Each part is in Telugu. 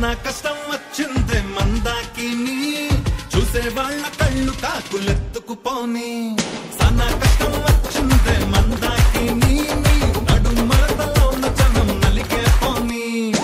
సానా కష్టం వచ్చిందే మందాకి చూసే వాళ్ళ కళ్ళు కాకులెత్తుకుపోని సానా కష్టం వచ్చిందే మందాకి నడు మరతలో ఉన్న జనం నలిగే పోనీ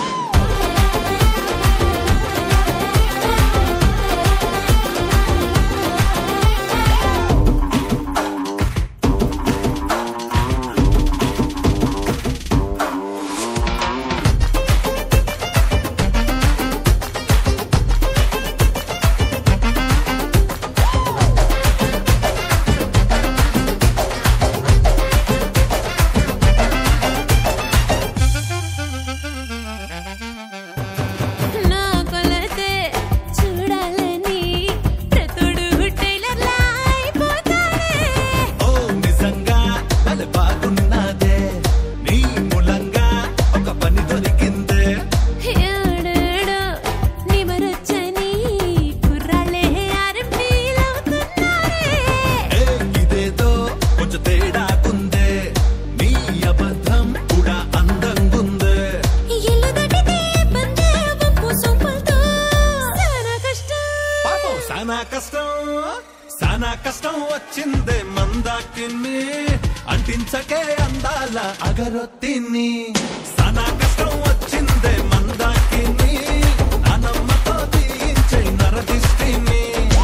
నా కొలతే చూడాలని ప్రతుడు టైలర్లా అయిపోతాడే ఓ నిజంగా అది బాగున్నదే నీ మూలంగా ఒక పని దొరికిందే ఏడేడో నిమరొచ్చని కుర్రాళ్ళే ఆరంభీలవుతున్నారే ఏ ఇదేదో కొంచెం తేడాకుందే నీ అబద్ధం కూడా అందంగుందే ఇల్లు దటితే బందే వంపు సొంపులతో చాలా కష్టం పాపం సానా కష్టం సానా కష్టం వచ్చిందే మందాకి అంటించకే అందాల అగరొత్తిని సానా కష్టం వచ్చిందే మందాకి నానమ్మతో తీయించే నరదిష్టిని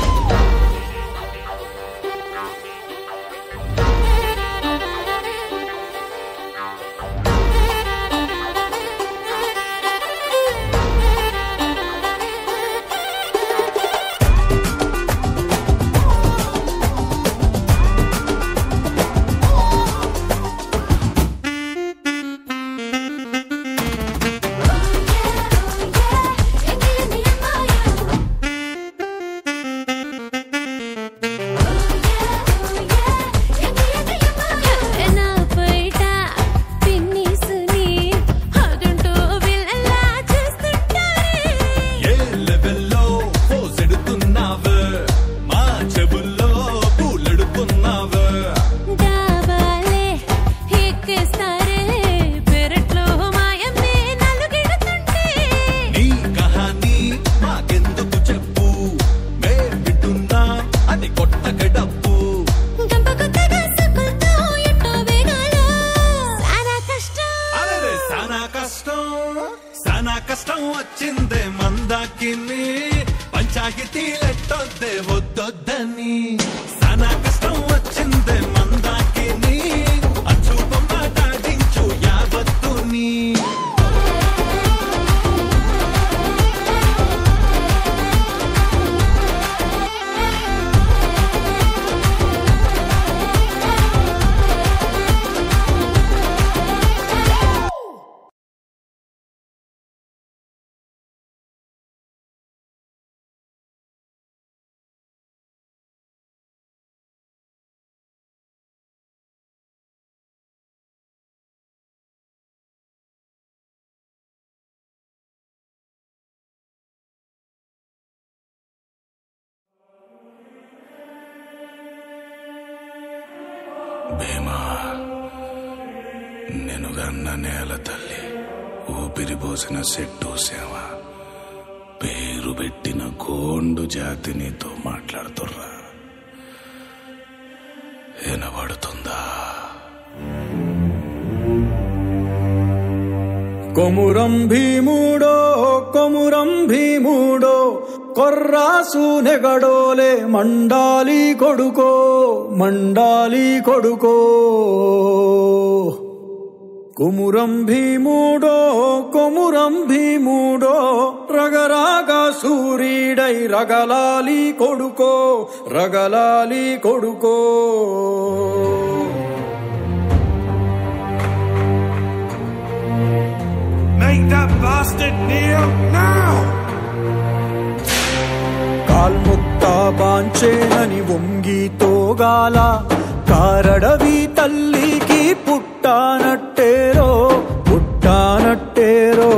నా బయట పిన్నిసుని అదుంటూ విల్లలా చూస్తుంటారే ఏ లెవెల్లో పోసెడుతున్నావే మా చెవుల్లో పూలెడుతున్నావే దాబాలే ఎక్కేస్తారే పెరట్లో మాయమ్మే నలుగెడుతుంటే నీ కహానీ మాకెందుకు చెప్పు మే వింటున్నా అది కొట్టక డప్పు గంప కొత్తగా సబ్బులతో ఎట్టో వేగాలో చాలా కష్టం అరే సానా కష్టం సానా కష్టం వచ్చిందే మందాకి పంచాయతీ లెట్టొద్దే వద్దొద్దని సానా కష్టం వచ్చిందే మందాకి అచూపం మాట్లాడించు యావత్తుని భీమా నేను గన్న నేల తల్లి ఊపిరి పోసిన సెట్టు సేవ పేరు పెట్టిన గోండు జాతి నీతో మాట్లాడుతుర్రా వినబడుతుందా కొమురం భీముడో కొమురం భీముడో కొర్రాసు నెగడోలే మండాలి కొడుకో మండాలి కొడుకో కుమురం భీముడో కొమురం భీముడో రగరాగా సూరీడై రగలాలి కొడుకో రగలాలి కొడుకో Make that bastard kneel now! కాల్ముక్తా బాంచేనని వంగి తోగాల కారడవి తల్లికి పుట్టానట్టేరో పుట్టానట్టేరో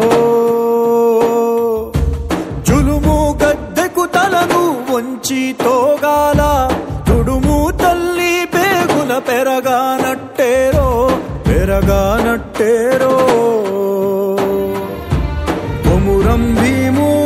జులుము గద్దెకు తలను వంచి తోగాల తుడుము తల్లి పేగుల పెరగానట్టేరో పెరగానట్టేరో కొమురం భీము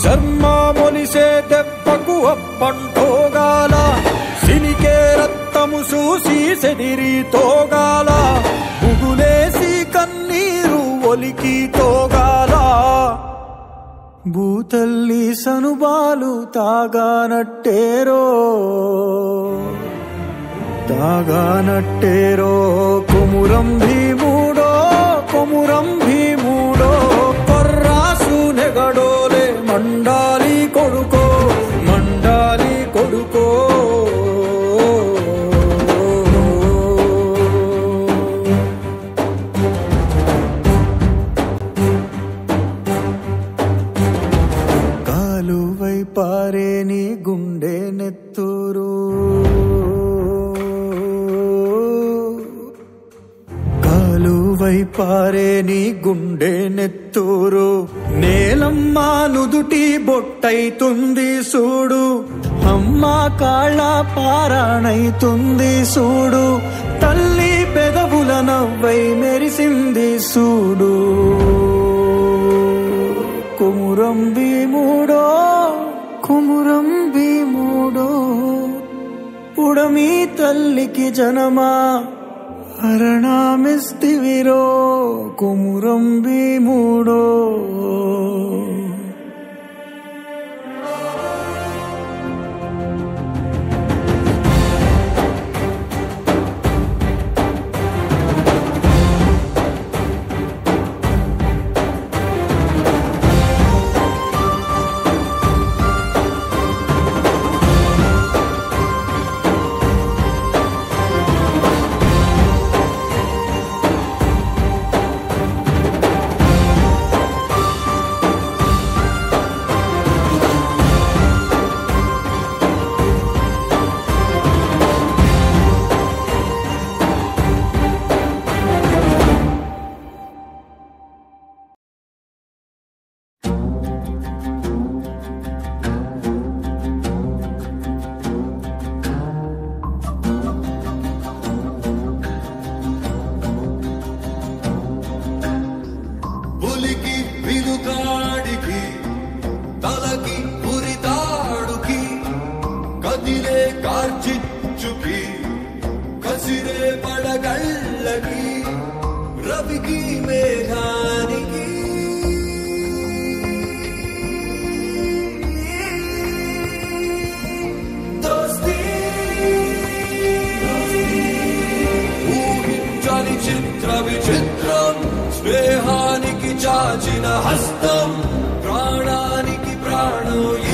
శర్మ మొలిసే దెబ్బకు అప్పంటోగాల సినికే రక్తము చూసి సెదిరి తోగాల బుగులేసి కన్నీరు ఒలికి తోగాల భూతల్లి సనుబాలు తాగానట్టేరో తాగానట్టేరో కొమురం భీముడో కొమురం భీముడో కొర్రాసు నెగడోలే మండాలి కొడుకో మండాలి కొడుకో కాలువై పారే నీ గుండె నెత్తూరు కాలువై పారే నీ గుండె నెత్తూరు నేలమ్మా నుదుటి బొట్టైతుంది సూడు అమ్మ కాళ్ళ పారాణైతుంది సూడు తల్లి పెదవుల నవ్వై మెరిసింది సూడు కుమురం భీముడో కుమురం భీముడో పుడమి తల్లికి జనమా హరణమిస్తివిరో కుమురం భీముడో పులికి విలుకాడికి తలకి ఉరితాడుకి కదిలే కార్చిచ్చుకి కసిరే పడగళ్ళకి రవికి మేఘానికి దోస్తీ ఊహించని చిత్ర విచిత్రం స్నేహానికి చాచిన హస్తం ప్రాణానికి ప్రాణం